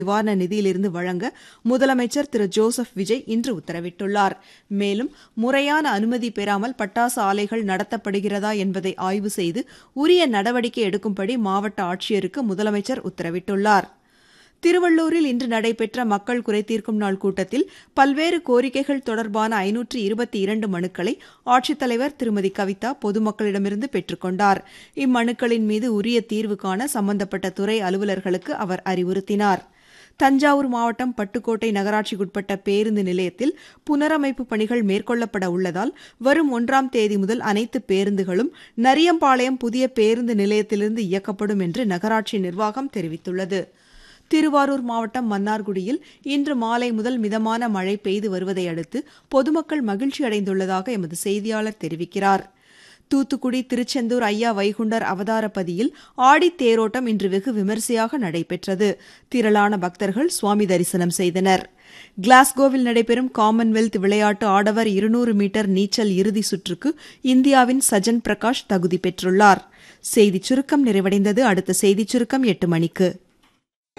நிவாரண நிதியிலிருந்து வழங்க முதலமைச்சர் திரு ஜோசப் விஜய் இன்று உத்தரவிட்டுள்ளார் மேலும் முறையான அனுமதி பெறாமல் பட்டாசு ஆலைகள் நடத்தப்படுகிறதா என்பதை ஆய்வு செய்து உரிய நடவடிக்கை எடுக்கும்படி மாவட்ட ஆட்சியருக்கு முதலமைச்சர் உத்தரவிட்டுள்ளார் திருவள்ளூரில் இன்று நடைபெற்ற மக்கள் குறைதீர்க்கும் நாள் கூட்டத்தில் பல்வேறு கோரிக்கைகள் தொடர்பான ஐநூற்று இருபத்தி இரண்டு மனுக்களை ஆட்சித்தலைவர் திருமதி கவிதா பொதுமக்களிடமிருந்து பெற்றுக்கொண்டார் இம்மனுக்களின் மீது உரிய தீர்வு காண சம்பந்தப்பட்ட துறை அலுவலர்களுக்கு அவர் அறிவுறுத்தினார் தஞ்சாவூர் மாவட்டம் பட்டுக்கோட்டை நகராட்சிக்குட்பட்ட பேருந்து நிலையத்தில் புனரமைப்பு பணிகள் மேற்கொள்ளப்பட உள்ளதால் வரும் ஒன்றாம் தேதி முதல் அனைத்து பேருந்துகளும் நரியம்பாளையம் புதிய பேருந்து நிலையத்திலிருந்து இயக்கப்படும் என்று நகராட்சி நிர்வாகம் தெரிவித்துள்ளது திருவாரூர் மாவட்டம் மன்னார்குடியில் இன்று மாலை முதல் மிதமான மழை பெய்து வருவதை அடுத்து பொதுமக்கள் மகிழ்ச்சி அடைந்துள்ளதாக எமது செய்தியாளர் தெரிவிக்கிறார் தூத்துக்குடி திருச்செந்தூர் ஐயா வைகுண்டர் அவதாரப்பதியில் ஆடித் தேரோட்டம் இன்று வெகு விமரிசையாக நடைபெற்றது திரளான பக்தர்கள் சுவாமி தரிசனம் செய்தனர் கிளாஸ்கோவில் நடைபெறும் காமன்வெல்த் விளையாட்டு ஆடவர் இருநூறு மீட்டர் நீச்சல் இறுதி சுற்றுக்கு இந்தியாவின் சஜன் பிரகாஷ் தகுதி பெற்றுள்ளார் செய்திச் சுருக்கம் நிறைவடைந்தது அடுத்த செய்திச் சுருக்கம் எட்டு மணிக்கு